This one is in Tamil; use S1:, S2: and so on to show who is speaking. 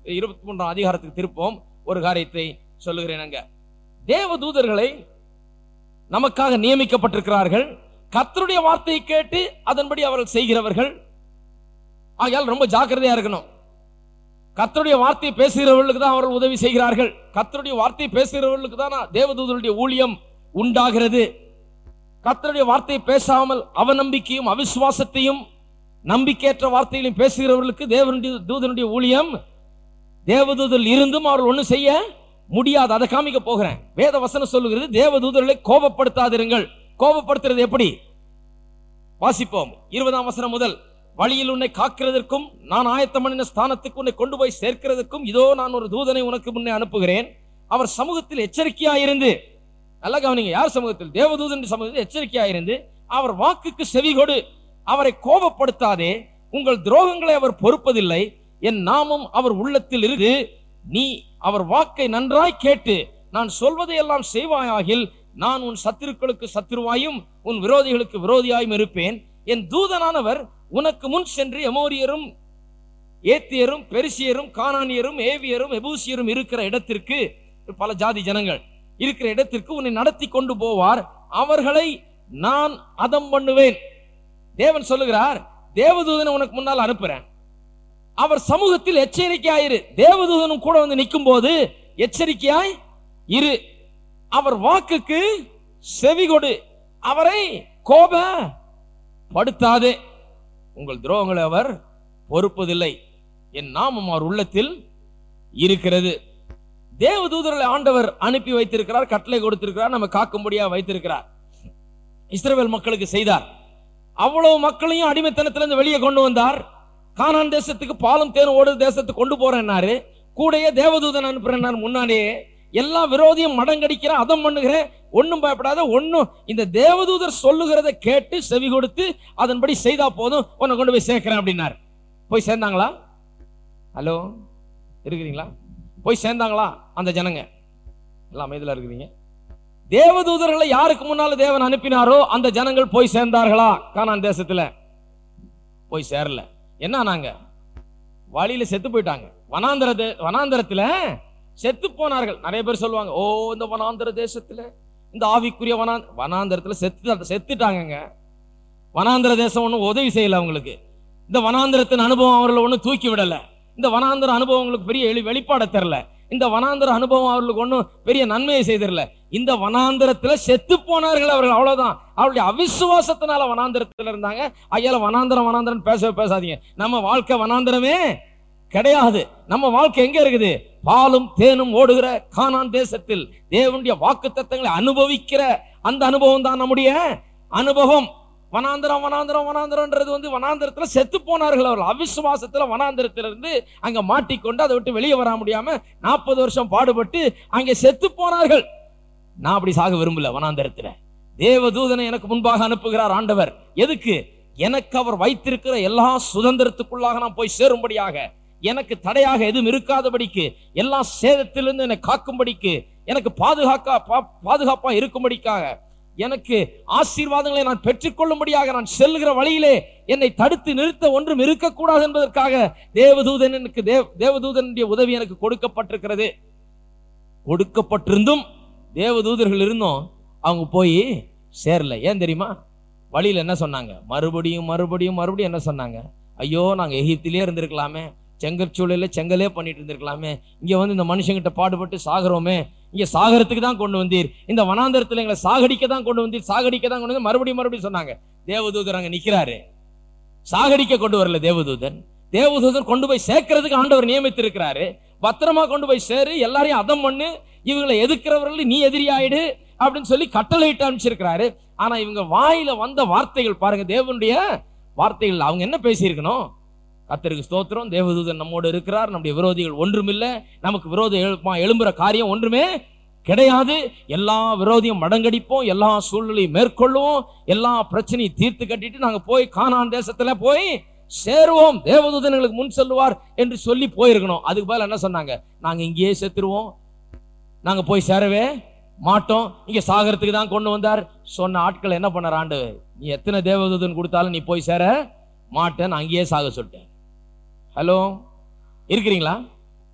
S1: இருபத்தி மூன்றாம் அதிகாரத்துக்கு திருப்போம் ஒரு காரியத்தை சொல்லுகிறேன் அங்க தேவ தூதர்களை நமக்காக நியமிக்கப்பட்டிருக்கிறார்கள் கர்த்தருடைய வார்த்தையை கேட்டு அதன்படி அவர்கள் செய்கிறவர்கள் ஆகையால் ரொம்ப ஜாக்கிரதையா இருக்கணும் கர்த்தருடைய வார்த்தையை பேசுகிறவர்களுக்கு தான் அவர்கள் உதவி செய்கிறார்கள் கர்த்தருடைய வார்த்தையை பேசுகிறவர்களுக்கு தான் தேவதூதருடைய ஊழியம் உண்டாகிறது கர்த்தருடைய வார்த்தையை பேசாமல் அவநம்பிக்கையும் அவிசுவாசத்தையும் நம்பிக்கையற்ற வார்த்தைகளையும் பேசுகிறவர்களுக்கு தேவனுடைய தூதனுடைய ஊழியம் தேவதூதர் இருந்தும் அவர்கள் ஒண்ணும் செய்ய முடியாது அதை காமிக்க போகிறேன் வேத வசனம் சொல்லுகிறது தேவதூதர்களை கோபப்படுத்தாதிருங்கள் கோபப்படுத்துறது எப்படி வாசிப்போம் இருபதாம் வசனம் முதல் வழியில் உன்னை காக்கிறதற்கும் நான் ஆயத்தம் பண்ணின ஸ்தானத்துக்கு உன்னை கொண்டு போய் சேர்க்கிறதற்கும் இதோ நான் ஒரு தூதனை உனக்கு முன்னே அனுப்புகிறேன் அவர் சமூகத்தில் எச்சரிக்கையாயிருந்து நல்லா கவனிங்க யார் சமூகத்தில் தேவதூதன் சமூகத்தில் எச்சரிக்கையாயிருந்து அவர் வாக்குக்கு செவி கொடு அவரை கோபப்படுத்தாதே உங்கள் துரோகங்களை அவர் பொறுப்பதில்லை என் நாமம் அவர் உள்ளத்தில் இருந்து நீ அவர் வாக்கை நன்றாய் கேட்டு நான் சொல்வதை எல்லாம் செய்வாயாகில் நான் உன் சத்துருக்களுக்கு சத்துருவாயும் உன் விரோதிகளுக்கு விரோதியாயும் இருப்பேன் என் தூதனானவர் உனக்கு முன் சென்று எமோரியரும் ஏத்தியரும் பெருசியரும் கானானியரும் ஏவியரும் எபூசியரும் இருக்கிற இடத்திற்கு பல ஜாதி ஜனங்கள் இருக்கிற இடத்திற்கு உன்னை நடத்தி கொண்டு போவார் அவர்களை நான் அதம் பண்ணுவேன் தேவன் சொல்லுகிறார் தேவதூதனை உனக்கு முன்னால் அனுப்புறேன் அவர் சமூகத்தில் எச்சரிக்கையாயிரு தேவதூதனும் கூட வந்து நிற்கும் போது எச்சரிக்கையாய் இரு அவர் வாக்குக்கு செவி கொடு அவரை கோப படுத்தாதே உங்கள் துரோகங்களை அவர் பொறுப்பதில்லை என் நாமம் அவர் உள்ளத்தில் இருக்கிறது தேவதூதர்களை ஆண்டவர் அனுப்பி வைத்திருக்கிறார் கட்டளை கொடுத்திருக்கிறார் நம்ம காக்கும்படியா வைத்திருக்கிறார் இஸ்ரவேல் மக்களுக்கு செய்தார் அவ்வளவு மக்களையும் அடிமைத்தனத்திலிருந்து வெளியே கொண்டு வந்தார் கானான் தேசத்துக்கு பாலும் தேனும் ஓடு தேசத்துக்கு கொண்டு போறேன்னாரு கூடயே தேவதூதன் அனுப்புறேன்னாரு முன்னாடியே எல்லா விரோதியும் மடங்கடிக்கிறேன் அதம் பண்ணுகிறேன் ஒண்ணும் பயப்படாத ஒண்ணும் இந்த தேவதூதர் சொல்லுகிறத கேட்டு செவி கொடுத்து அதன்படி செய்தா போதும் உன்னை கொண்டு போய் சேர்க்கிறேன் அப்படின்னாரு போய் சேர்ந்தாங்களா ஹலோ இருக்கிறீங்களா போய் சேர்ந்தாங்களா அந்த ஜனங்க எல்லாம் அமைதியில் இருக்கிறீங்க தேவதூதர்களை யாருக்கு முன்னால தேவன் அனுப்பினாரோ அந்த ஜனங்கள் போய் சேர்ந்தார்களா கானான் தேசத்துல போய் சேரல என்ன நாங்க வழியில செத்து போயிட்டாங்க வனாந்தர தே- வனாந்தரத்துல செத்து போனார்கள் நிறைய பேர் சொல்லுவாங்க ஓ இந்த வனாந்தர தேசத்துல இந்த ஆவிக்குரிய வனா வனாந்தரத்துல செத்து செத்துட்டாங்கங்க வனாந்தர தேசம் ஒன்றும் உதவி செய்யல அவங்களுக்கு இந்த வனாந்தரத்தின் அனுபவம் அவர்களை ஒன்றும் தூக்கி விடல இந்த வனாந்தர அனுபவம் அவங்களுக்கு பெரிய வெளி வெளிப்பாட தெரில இந்த வனாந்தர அனுபவம் அவர்களுக்கு ஒன்றும் பெரிய நன்மையை செய்திரல இந்த வனாந்தரத்துல செத்து போனார்கள் அவர்கள் அவ்வளவுதான் அவருடைய அவிசுவாசத்தினால வனாந்தரத்துல இருந்தாங்க ஐயால வனாந்தரம் வனாந்தரம் பேசவே பேசாதீங்க நம்ம வாழ்க்கை வனாந்தரமே கிடையாது நம்ம வாழ்க்கை எங்க இருக்குது பாலும் தேனும் ஓடுகிற கானான் தேசத்தில் தேவனுடைய வாக்கு தத்தங்களை அனுபவிக்கிற அந்த அனுபவம் தான் நம்முடைய அனுபவம் வனாந்தரம் வனாந்தரம் வனாந்தரம்ன்றது வந்து வனாந்தரத்துல செத்து போனார்கள் அவர்கள் அவிசுவாசத்துல வனாந்தரத்துல இருந்து அங்க மாட்டிக்கொண்டு அதை விட்டு வெளியே வர முடியாம நாற்பது வருஷம் பாடுபட்டு அங்கே செத்து போனார்கள் நான் அப்படி சாக விரும்பல வனாந்தரத்துல தேவதூதனை எனக்கு முன்பாக அனுப்புகிறார் ஆண்டவர் எதுக்கு எனக்கு அவர் வைத்திருக்கிற எல்லா சுதந்திரத்துக்குள்ளாக நான் போய் சேரும்படியாக எனக்கு தடையாக எதுவும் இருக்காதபடிக்கு எல்லா சேதத்திலிருந்து என்னை காக்கும்படிக்கு எனக்கு பாதுகாக்கா பா- பாதுகாப்பா இருக்கும்படிக்காக எனக்கு ஆசீர்வாதங்களை நான் பெற்றுக்கொள்ளும்படியாக நான் செல்லுகிற வழியிலே என்னை தடுத்து நிறுத்த ஒன்றும் இருக்கக்கூடாது என்பதற்காக தேவதூதன் எனக்கு தேவ தேவதூதனுடைய உதவி எனக்கு கொடுக்கப்பட்டிருக்கிறது கொடுக்கப்பட்டிருந்தும் தேவதூதர்கள் இருந்தும் அவங்க போய் சேரல ஏன் தெரியுமா வழியில என்ன சொன்னாங்க மறுபடியும் மறுபடியும் மறுபடியும் என்ன சொன்னாங்க ஐயோ நாங்க எகிப்திலே இருந்திருக்கலாமே செங்கற்சூழல செங்கலே பண்ணிட்டு இருந்திருக்கலாமே இங்க வந்து இந்த மனுஷங்கிட்ட பாடுபட்டு சாகுறோமே இங்க சாகரத்துக்கு தான் கொண்டு வந்தீர் இந்த வனாந்தரத்துல எங்களை சாகடிக்க தான் கொண்டு வந்தீர் சாகடிக்க தான் கொண்டு வந்து மறுபடியும் மறுபடியும் சொன்னாங்க தேவதூதர் அங்க நிக்கிறாரு சாகடிக்க கொண்டு வரல தேவதூதன் தேவதூதன் கொண்டு போய் சேர்க்கறதுக்கு ஆண்டவர் நியமித்திருக்கிறாரு பத்திரமா கொண்டு போய் சேரு எல்லாரையும் அதம் பண்ணு இவங்களை எதிர்க்கிறவர்கள் நீ எதிரியாயிடு அப்படின்னு சொல்லி கட்டளையிட்டு அனுப்பிச்சிருக்கிறாரு ஆனா இவங்க வாயில வந்த வார்த்தைகள் பாருங்க தேவனுடைய வார்த்தைகள் அவங்க என்ன பேசியிருக்கணும் கத்தருக்கு ஸ்தோத்திரம் தேவதூதன் நம்மோடு இருக்கிறார் நம்முடைய விரோதிகள் ஒன்றுமில்லை நமக்கு விரோதம் எழுப்பா எழும்புற காரியம் ஒன்றுமே கிடையாது எல்லா விரோதியும் மடங்கடிப்போம் எல்லா சூழ்நிலையும் மேற்கொள்ளுவோம் எல்லா பிரச்சனையும் தீர்த்து கட்டிட்டு நாங்க போய் கானான் தேசத்துல போய் சேருவோம் தேவதூதன் எங்களுக்கு முன் செல்லுவார் என்று சொல்லி போயிருக்கணும் அதுக்கு பதிலா என்ன சொன்னாங்க நாங்க இங்கேயே செத்துருவோம் நாங்க போய் சேரவே மாட்டோம் இங்க சாகரத்துக்கு தான் கொண்டு வந்தார் சொன்ன ஆட்கள் என்ன பண்ணார் ஆண்டு நீ எத்தனை தேவதூதன் கொடுத்தாலும் நீ போய் சேர மாட்டேன் நான் அங்கேயே சாக சொல்லிட்டேன் ஹலோ இருக்கிறீங்களா